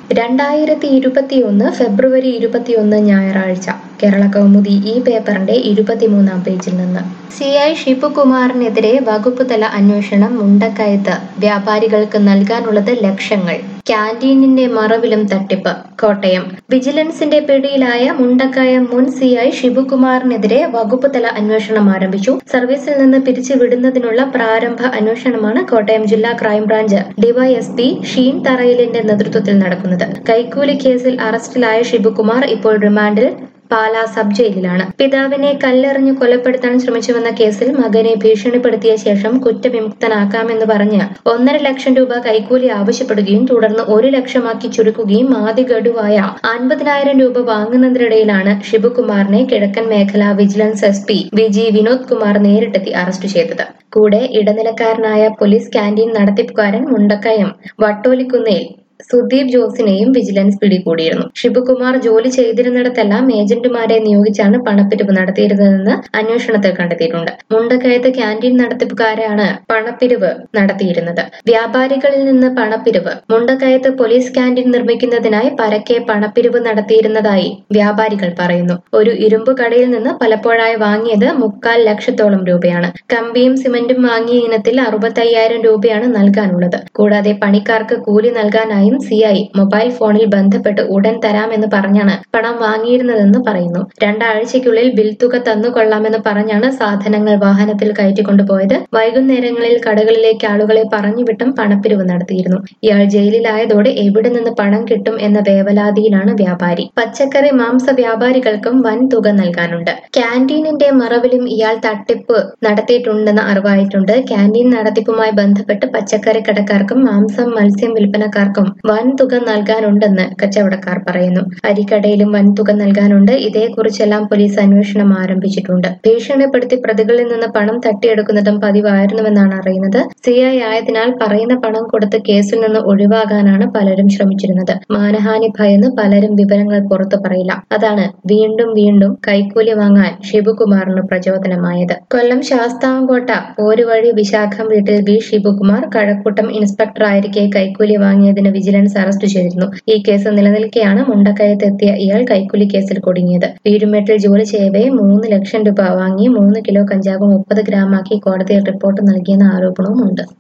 രണ്ടായിരത്തി ഇരുപത്തിയൊന്ന് ഫെബ്രുവരി ഇരുപത്തിയൊന്ന് ഞായറാഴ്ച കേരള കൗമുദി ഈ പേപ്പറിന്റെ ഇരുപത്തിമൂന്നാം പേജിൽ നിന്ന് സി ഐ ഷിബുകുമാറിനെതിരെ വകുപ്പ് തല അന്വേഷണം മുണ്ടക്കയത്ത് വ്യാപാരികൾക്ക് നൽകാനുള്ളത് ലക്ഷങ്ങൾ ക്യാന്റീനിന്റെ മറവിലും തട്ടിപ്പ് കോട്ടയം വിജിലൻസിന്റെ പിടിയിലായ മുണ്ടക്കയം മുൻ സി ഐ ഷിബുകുമാറിനെതിരെ വകുപ്പ് തല അന്വേഷണം ആരംഭിച്ചു സർവീസിൽ നിന്ന് പിരിച്ചുവിടുന്നതിനുള്ള പ്രാരംഭ അന്വേഷണമാണ് കോട്ടയം ജില്ലാ ക്രൈംബ്രാഞ്ച് ഡിവൈഎസ്പി ഷീൻ തറയിലിന്റെ നേതൃത്വത്തിൽ നടക്കുന്നത് കൈക്കൂലി കേസിൽ അറസ്റ്റിലായ ഷിബുകുമാർ ഇപ്പോൾ റിമാൻഡിൽ പാലാ സബ് ജയിലിലാണ് പിതാവിനെ കല്ലെറിഞ്ഞ് കൊലപ്പെടുത്താൻ ശ്രമിച്ചുവെന്ന കേസിൽ മകനെ ഭീഷണിപ്പെടുത്തിയ ശേഷം കുറ്റവിമുക്തനാക്കാമെന്ന് പറഞ്ഞ് ഒന്നര ലക്ഷം രൂപ കൈക്കൂലി ആവശ്യപ്പെടുകയും തുടർന്ന് ഒരു ലക്ഷമാക്കി ചുരുക്കുകയും ആദ്യ ഗഡുവായ അൻപതിനായിരം രൂപ വാങ്ങുന്നതിനിടയിലാണ് ഷിബുകുമാറിനെ കിഴക്കൻ മേഖല vigilance S P V G Vinod Kumar നേരിട്ടെത്തി അറസ്റ്റ് ചെയ്തത് കൂടെ ഇടനിലക്കാരനായ പോലീസ് ക്യാന്റീൻ നടത്തിപ്പുകാരൻ മുണ്ടക്കയം വട്ടോലിക്കുന്നേൽ സുദീപ് ജോസിനെയും വിജിലൻസ് പിടികൂടിയിരുന്നു ഷിബുകുമാർ ജോലി ചെയ്തിരുന്നിടത്തെല്ലാം ഏജന്റുമാരെ നിയോഗിച്ചാണ് പണപ്പിരിവ് നടത്തിയിരുന്നതെന്ന് അന്വേഷണത്തിൽ കണ്ടെത്തിയിട്ടുണ്ട് മുണ്ടക്കയത്ത് ക്യാന്റീൻ നടത്തിപ്പുകാരാണ് പണപ്പിരിവ് നടത്തിയിരുന്നത് വ്യാപാരികളിൽ നിന്ന് പണപ്പിരിവ് മുണ്ടക്കയത്ത് പോലീസ് ക്യാന്റീൻ നിർമ്മിക്കുന്നതിനായി പരക്കെ പണപ്പിരിവ് നടത്തിയിരുന്നതായി വ്യാപാരികൾ പറയുന്നു ഒരു ഇരുമ്പ് കടയിൽ നിന്ന് പലപ്പോഴായി വാങ്ങിയത് മുക്കാൽ ലക്ഷത്തോളം രൂപയാണ് കമ്പിയും സിമന്റും വാങ്ങിയ ഇനത്തിൽ അറുപത്തയ്യായിരം രൂപയാണ് നൽകാനുള്ളത് കൂടാതെ പണിക്കാർക്ക് കൂലി നൽകാനായി യും സി ഐ മൊബൈൽ ഫോണിൽ ബന്ധപ്പെട്ട് ഉടൻ തരാമെന്ന് പറഞ്ഞാണ് പണം വാങ്ങിയിരുന്നതെന്ന് പറയുന്നു രണ്ടാഴ്ചയ്ക്കുള്ളിൽ ബിൽ തുക തന്നുകൊള്ളാമെന്ന് പറഞ്ഞാണ് സാധനങ്ങൾ വാഹനത്തിൽ കയറ്റിക്കൊണ്ടുപോയത് വൈകുന്നേരങ്ങളിൽ കടകളിലേക്ക് ആളുകളെ പറഞ്ഞുവിട്ടും പണപ്പിരിവ് നടത്തിയിരുന്നു ഇയാൾ ജയിലിലായതോടെ എവിടെ നിന്ന് പണം കിട്ടും എന്ന വേവലാതിയിലാണ് വ്യാപാരി പച്ചക്കറി മാംസ വ്യാപാരികൾക്കും വൻ തുക നൽകാനുണ്ട് ക്യാന്റീനിന്റെ മറവിലും ഇയാൾ തട്ടിപ്പ് നടത്തിയിട്ടുണ്ടെന്ന് അറിവായിട്ടുണ്ട് ക്യാന്റീൻ നടത്തിപ്പുമായി ബന്ധപ്പെട്ട് പച്ചക്കറി കടക്കാർക്കും മാംസം മത്സ്യം വിൽപ്പനക്കാർക്കും വൻ തുക നൽകാനുണ്ടെന്ന് കച്ചവടക്കാർ പറയുന്നു അരിക്കടയിലും വൻ തുക നൽകാനുണ്ട് ഇതേക്കുറിച്ചെല്ലാം പോലീസ് അന്വേഷണം ആരംഭിച്ചിട്ടുണ്ട് ഭീഷണിപ്പെടുത്തി പ്രതികളിൽ നിന്ന് പണം തട്ടിയെടുക്കുന്നതും പതിവായിരുന്നുവെന്നാണ് അറിയുന്നത് സി ഐ ആയതിനാൽ പറയുന്ന പണം കൊടുത്ത് കേസിൽ നിന്ന് ഒഴിവാകാനാണ് പലരും ശ്രമിച്ചിരുന്നത് മാനഹാനി ഭയന്ന് പലരും വിവരങ്ങൾ പുറത്തു പറയില്ല അതാണ് വീണ്ടും വീണ്ടും കൈക്കൂലി വാങ്ങാൻ ഷിബുകുമാറിന് പ്രചോദനമായത് കൊല്ലം ശാസ്താംകോട്ട പോരുവഴി വിശാഖം വീട്ടിൽ വി ഷിബുകുമാർ കഴക്കൂട്ടം ഇൻസ്പെക്ടറായിരിക്കെ കൈക്കൂലി വാങ്ങിയതിന് വിജിലൻസ് അറസ്റ്റ് ചെയ്തിരുന്നു ഈ കേസ് നിലനിൽക്കെയാണ് മുണ്ടക്കയത്ത് എത്തിയ ഇയാൾ കൈക്കൂലി കേസിൽ കുടുങ്ങിയത് വീരുമേട്ടിൽ ജോലി ചെയ്യവേ മൂന്ന് ലക്ഷം രൂപ വാങ്ങി മൂന്ന് കിലോ കഞ്ചാവ് മുപ്പത് ഗ്രാമാക്കി കോടതിയിൽ റിപ്പോർട്ട് നൽകിയെന്ന ആരോപണവുമുണ്ട്